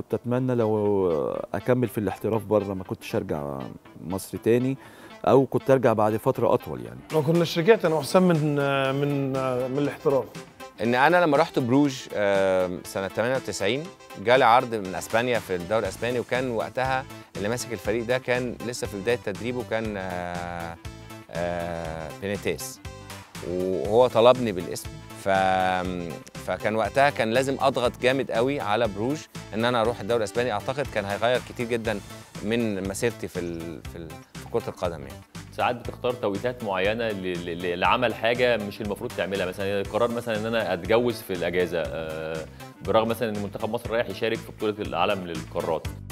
كنت اتمنى لو اكمل في الاحتراف بره ما كنتش ارجع مصر تاني او كنت ارجع بعد فتره اطول يعني ما كناش رجعت انا وحسام من من من الاحتراف ان انا لما رحت بروج آه، سنه 98 جالي عرض من اسبانيا في الدوري الاسباني وكان وقتها اللي ماسك الفريق ده كان لسه في بدايه تدريبه كان آه، آه، بينيتيس وهو طلبني بالاسم ف... فكان وقتها كان لازم اضغط جامد قوي على بروج ان انا اروح الدوري الاسباني اعتقد كان هيغير كتير جدا من مسيرتي في ال... في, ال... في كره القدم يعني ساعات بتختار توقيتات معينه ل- ل- لعمل حاجه مش المفروض تعملها مثلا قرار مثلا ان انا اتجوز في الاجازه آه، برغم مثلا ان منتخب مصر رايح يشارك في بطوله العالم للقارات